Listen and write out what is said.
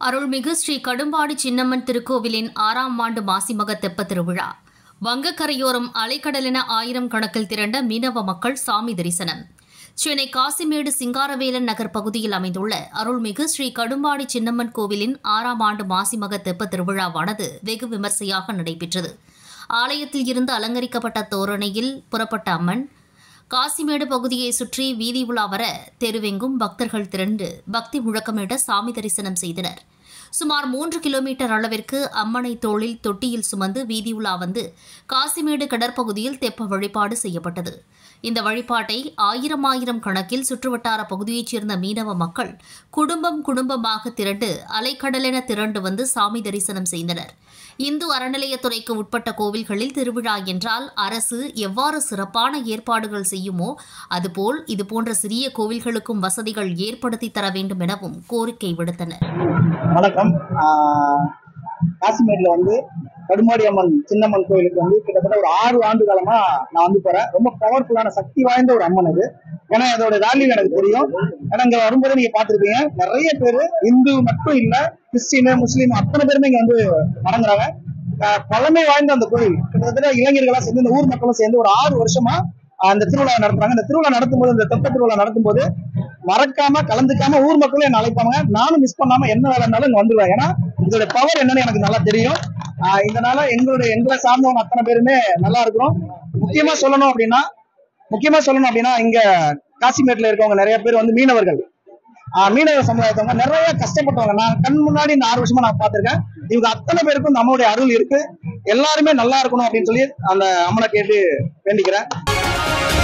அருள்மிகு ஸ்ரீ கடும்பாடி சின்னம்மன் திருக்கோவிலின் ஆறாம் ஆண்டு மாசிமக தெப்ப திருவிழா வங்கக்கரையோரம் அலைக்கடலென ஆயிரம் கணக்கில் திரண்ட மீனவ மக்கள் சாமி தரிசனம் சென்னை காசிமேடு சிங்காரவேலன் நகர் பகுதியில் அமைந்துள்ள அருள்மிகு ஸ்ரீ கடும்பாடி சின்னம்மன் கோவிலின் ஆறாம் ஆண்டு மாசிமக தெப்ப திருவிழாவானது வெகு விமர்சையாக நடைபெற்றது ஆலயத்தில் இருந்து அலங்கரிக்கப்பட்ட தோரணையில் புறப்பட்ட அம்மன் காசிமேடு பகுதியை சுற்றி வீதி உலா வர தெருவெங்கும் பக்தர்கள் திரண்டு பக்தி முழக்கமிட சாமி தரிசனம் செய்தனர் சுமார் மூன்று கிலோமீட்டர் அளவிற்கு அம்மனை தோளில் தொட்டியில் சுமந்து வீதி உலா வந்து காசிமேடு கடற்பகுதியில் தெப்ப வழிபாடு செய்யப்பட்டது இந்த வழிபாட்டை ஆயிரம் ஆயிரம் கணக்கில் சுற்றுவட்டார பகுதியைச் சேர்ந்த மீனவ மக்கள் குடும்பம் குடும்பமாக திரண்டு அலைக்கடலென திரண்டு வந்து சாமி தரிசனம் செய்தனர் இந்து அறநிலையத்துறைக்கு உட்பட்ட கோவில்களில் திருவிழா என்றால் அரசு எவ்வாறு சிறப்பான ஏற்பாடுகள் செய்யுமோ அதுபோல் இதுபோன்ற சிறிய கோவில்களுக்கும் வசதிகள் ஏற்படுத்தி தர வேண்டும் எனவும் கோரிக்கை விடுத்தனர் வணக்கம் ஆஹ் காசிமேட்ல வந்து கடுமாடி அம்மன் சின்னம்மன் கோயிலுக்கு வந்து கிட்டத்தட்ட ஒரு ஆறு ஆண்டு காலமா நான் வந்து போறேன் ரொம்ப பவர்ஃபுல்லான சக்தி வாய்ந்த ஒரு அம்மன் அது ஏன்னா அதோட வேல்யூ எனக்கு தெரியும் ஏன்னா இங்க வரும்போது நீங்க பாத்துருப்பீங்க நிறைய பேரு இந்து மட்டும் இல்ல கிறிஸ்டின் முஸ்லீம் அத்தனை பேருமே இங்க வந்து வணங்குறாங்க ஆஹ் பழமை வாய்ந்த அந்த கோயில் கிட்டத்தட்ட இளைஞர்களா சேர்ந்து இந்த ஊர் மக்களும் சேர்ந்து ஒரு ஆறு வருஷமா அந்த திருவிழா நடத்துறாங்க இந்த திருவிழா நடத்தும் போது இந்த தெப்ப திருவிழா நடத்தும் போது மறக்காம கலந்துக்காம ஊர் மக்களும் என்ன அழைப்பாங்க நானும் மிஸ் பண்ணாம என்ன வேலை இருந்தாலும் இங்க வந்துருவேன் ஏன்னா இதோட பவர் என்னன்னு எனக்கு நல்லா தெரியும் ஆஹ் இதனால எங்களுடைய எங்களை சார்ந்தவங்க அத்தனை பேருமே நல்லா இருக்கிறோம் முக்கியமா சொல்லணும் அப்படின்னா முக்கியமா சொல்லணும் அப்படின்னா இங்க காசிமேட்ல இருக்கவங்க நிறைய பேர் வந்து மீனவர்கள் ஆஹ் மீனவ சமுதாயத்தவங்க நிறைய கஷ்டப்பட்டவங்க நான் கண் முன்னாடி இந்த ஆறு வருஷமா நான் பார்த்திருக்கேன் இவங்க அத்தனை பேருக்கும் நம்மளுடைய அருள் இருக்கு எல்லாருமே நல்லா இருக்கணும் அப்படின்னு சொல்லி அந்த அம்மனை கேட்டு வேண்டிக்கிறேன்